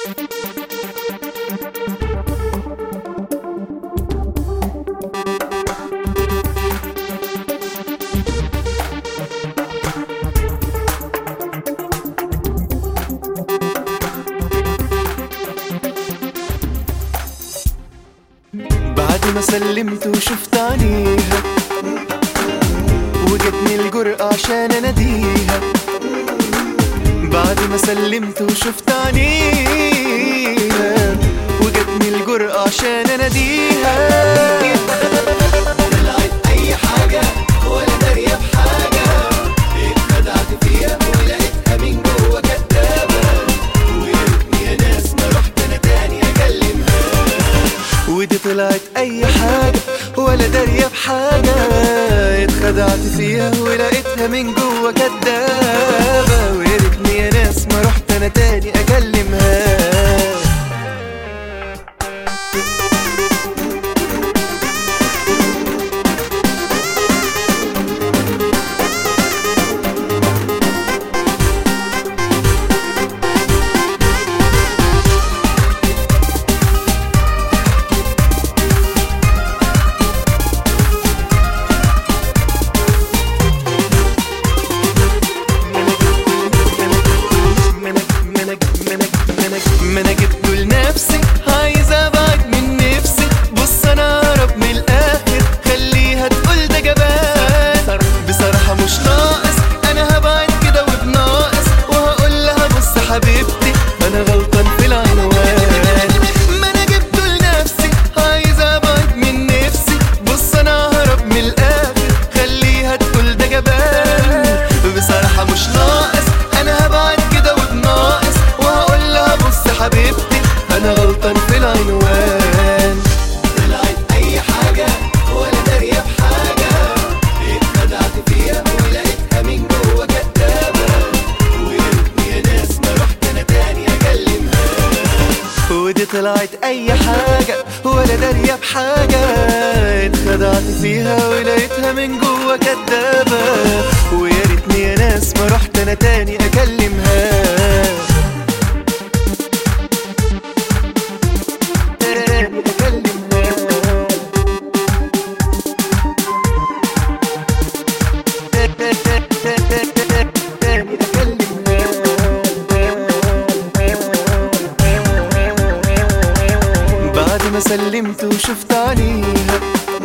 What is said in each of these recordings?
بعد ما سلمت وشفت عينيها وجتني الجرأة عشان اناديها بعد ما سلمت وشفت عينيها وجتني الجرأة عشان اناديها طلعت اي حاجة ولا دارية بحاجة اتخدعت فيها ولقيتها من جوه كدابة وياريتني يا ناس ما رحت انا تاني اكلمها ودي طلعت اي حاجة ولا دارية بحاجة اتخدعت فيها ولقيتها من جوه كدابة وياريتني يا ناس ما رحت انا تاني اكلمها ما انا جبته لنفسي عايز ابعد من نفسي بص انا اقرب من الاخر خليها تقول ده جبان بصراحة مش ناقص انا هبعد كده وبناقص وهقول لها بص حبيبتي انا غلطان في العنوان ما انا جبته لنفسي عايز ابعد من نفسي بص انا ههرب من الاخر خليها تقول ده جبان بصراحة مش ناقص انا هبعد كده وبناقص وهقول لها بص حبيبتي انا غلطان في العنوان طلعت اي حاجة ولا دارية بحاجة اتخدعت فيها ولقيتها من جوه كدابة وياريتني يا ناس ما رحت انا تاني اكلمها ودي طلعت اي حاجة ولا دارية بحاجة اتخدعت فيها ولقيتها من جوه كدابة ويا ريتني يا ناس ما رحت انا تاني اكلمها تاني اكلمها تاني اكلمها بعد ما سلمت وشفت عينيها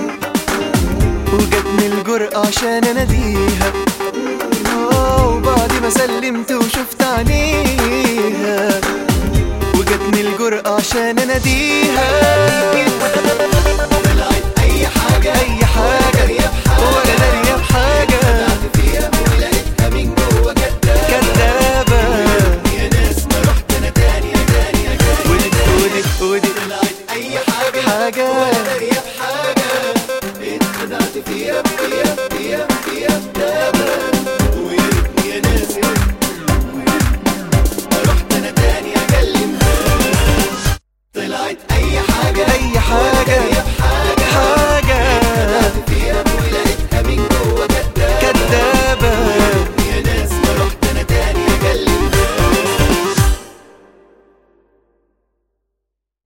وجتني الجرأة عشان اناديها آه، وبعد ما سلمت وشفت عينيها وجتني الجرأة عشان اناديها طلعت اي حاجة اي حاجة ولا دارية بحاجة ولقيتها من جوه كدابة يا ناس ما رحت انا تاني تاني ودي ودي ودي طلعت اي حاجة حاجة ولا دارية بحاجة اتخدعت فيها